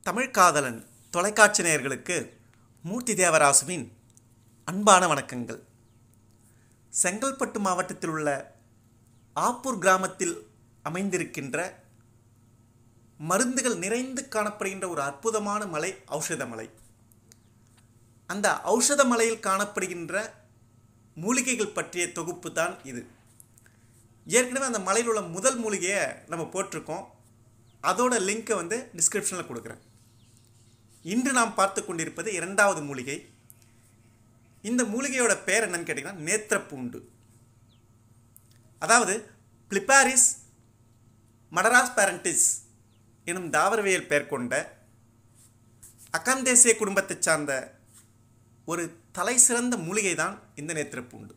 தமிழ் காதலன் தொலைக்காட்சி நேயர்களுக்கு மூர்த்தி தேவராசுவின் அன்பான வணக்கங்கள் செங்கல்பட்டு மாவட்டத்தில் உள்ள ஆப்பூர் கிராமத்தில் அமைந்திருக்கின்ற மருந்துகள் நிறைந்து காணப்படுகின்ற ஒரு அற்புதமான மலை ஔஷத மலை அந்த ஔஷத மலையில் காணப்படுகின்ற மூலிகைகள் பற்றிய தொகுப்பு தான் இது ஏற்கனவே அந்த மலையில் உள்ள முதல் மூலிகையை நம்ம போட்டிருக்கோம் அதோட லிங்க்கை வந்து டிஸ்கிரிப்ஷனில் கொடுக்குறேன் இன்று நாம் பார்த்து கொண்டிருப்பது இரண்டாவது மூலிகை இந்த மூலிகையோட பேர் என்னன்னு கேட்டிங்கன்னா நேத்திரப்பூண்டு அதாவது பிளிப்பாரிஸ் மடராஸ் பேரண்டிஸ் எனும் தாவரவியல் பெயர் கொண்ட அகந்தேசிய குடும்பத்தைச் சார்ந்த ஒரு தலை சிறந்த மூலிகை தான் இந்த நேத்திரப்பூண்டு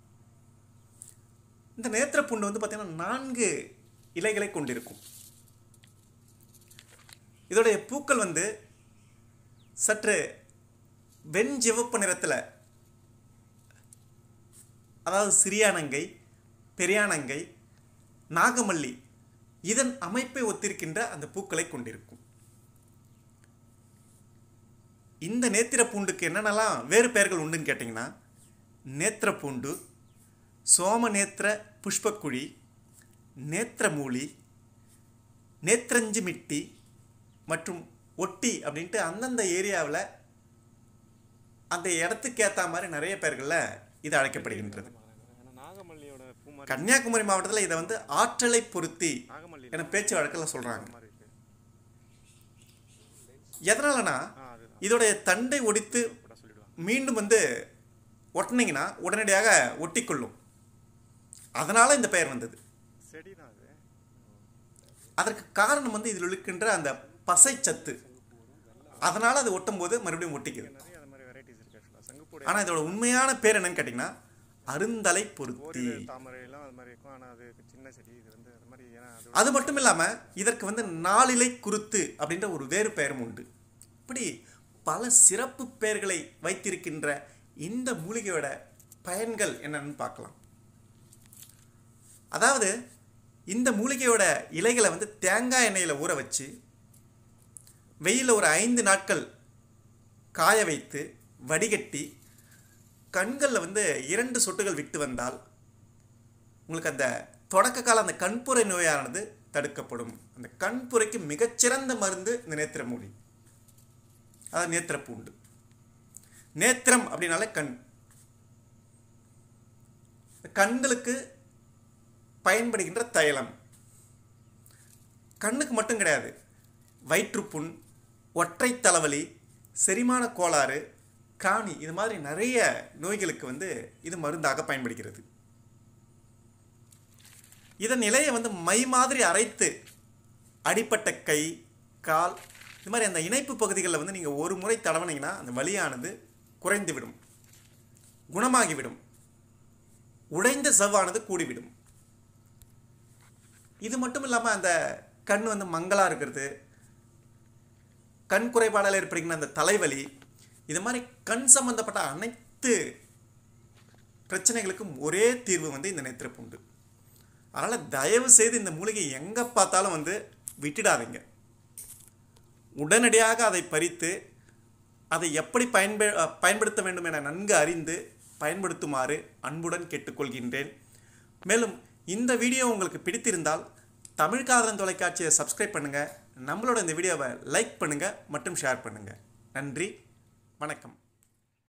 இந்த நேத்திரப்பூண்டு வந்து பார்த்திங்கன்னா நான்கு இலைகளை கொண்டிருக்கும் இதோடைய பூக்கள் வந்து சற்று வெண்சிவப்பு நிறத்தில் அதாவது சிறியானங்கை பெரியானங்கை நாகமல்லி இதன் அமைப்பை ஒத்திருக்கின்ற அந்த பூக்களை கொண்டிருக்கும் இந்த நேத்திர பூண்டுக்கு என்னென்னலாம் வேறு பெயர்கள் உண்டுன்னு கேட்டிங்கன்னா நேத்திர பூண்டு சோமநேத்திர புஷ்பக்குழி நேத்திரமூலி நேத்திரஞ்சி மிட்டி மற்றும் ஒட்டி அப்படின்ட்டு அந்தந்த ஏரியாவில் அந்த இடத்துக்கு ஏற்ற மாதிரி நிறைய பெயர்களில் இது அழைக்கப்படுகின்றது ஆனா நாகமல்லியோட பூ மாதிரி கன்னியாகுமரி மாவட்டத்தில் இதை வந்து ஆற்றலை பொருத்தி நாகமல்லி என பேச்சு வழக்கில் சொல்கிறாங்க மாதிரி இருக்கு எதனாலனா ஆ அதுதான் இதோடைய தண்டை ஒடித்து கூட சொல்லிடுவாங்க மீண்டும் வந்து ஒட்டினீங்கன்னா உடனடியாக ஒட்டிக்கொள்ளும் அதனால் இந்த பெயர் வந்தது செடி தான் அது அதற்கு காரணம் வந்து இதில் இருக்கின்ற அந்த பசைச்சத்து அதனால் அது ஒட்டும் போது மறுபடியும் ஒட்டிக்குது நிறைய அது மாதிரி வெரைட்டிஸ் இருக்கு ஆக்சுவலாக சங்குப்பூடி ஆனால் இதோட உண்மையான பேர் என்னன்னு கேட்டிங்கன்னா அருந்தலை பொருத்தி ஓரிரு தாமரையெல்லாம் அது மாதிரி இருக்கும் ஆனால் அது சின்ன செடி இது வந்து அது மாதிரி ஏன்னா அது அது மட்டும் இல்லாமல் இதற்கு வந்து நாளிலை குருத்து அப்படின்ற ஒரு வேறு பெயரும் உண்டு இப்படி பல சிறப்பு பெயர்களை வைத்திருக்கின்ற இந்த மூலிகையோட பயன்கள் என்னன்னு பார்க்கலாம் அதாவது இந்த மூலிகையோட இலைகளை வந்து தேங்காய் எண்ணெயில் ஊற வச்சு வெயிலில் ஒரு ஐந்து நாட்கள் காய வைத்து வடிகட்டி கண்களில் வந்து இரண்டு சொட்டுகள் விட்டு வந்தால் உங்களுக்கு அந்த தொடக்க கால அந்த கண்புரை நோயானது தடுக்கப்படும் அந்த கண்புரைக்கு மிகச்சிறந்த மருந்து இந்த நேத்திரமூலி அதாவது நேத்திரப்பூண்டு நேத்திரம் அப்படின்னாலே கண் கண்களுக்கு பயன்படுகின்ற தைலம் கண்ணுக்கு மட்டும் கிடையாது வயிற்றுப்புண் ஒற்றை தலைவலி செரிமான கோளாறு காணி இது மாதிரி நிறைய நோய்களுக்கு வந்து இது மருந்தாக பயன்படுகிறது இதன் இலையை வந்து மை மாதிரி அரைத்து அடிப்பட்ட கை கால் இது மாதிரி அந்த இணைப்பு பகுதிகளில் வந்து நீங்கள் ஒரு முறை தடவினீங்கன்னா அந்த வலியானது குறைந்துவிடும் குணமாகிவிடும் உடைந்த சவ்வானது கூடிவிடும் இது மட்டும் இல்லாமல் அந்த கண் வந்து மங்கலாக இருக்கிறது கண் குறைபாடால் ஏற்படுகின்ற அந்த தலைவலி இது மாதிரி கண் சம்பந்தப்பட்ட அனைத்து பிரச்சனைகளுக்கும் ஒரே தீர்வு வந்து இந்த நேத்திரப்புண்டு அதனால் தயவு செய்து இந்த மூலிகை எங்கே பார்த்தாலும் வந்து விட்டுடாதீங்க உடனடியாக அதை பறித்து அதை எப்படி பயன்ப பயன்படுத்த வேண்டும் என நன்கு அறிந்து பயன்படுத்துமாறு அன்புடன் கேட்டுக்கொள்கின்றேன் மேலும் இந்த வீடியோ உங்களுக்கு பிடித்திருந்தால் தமிழ் காதலன் தொலைக்காட்சியை சப்ஸ்கிரைப் பண்ணுங்கள் நம்மளோட இந்த வீடியோவை லைக் பண்ணுங்கள் மற்றும் ஷேர் பண்ணுங்கள் நன்றி வணக்கம்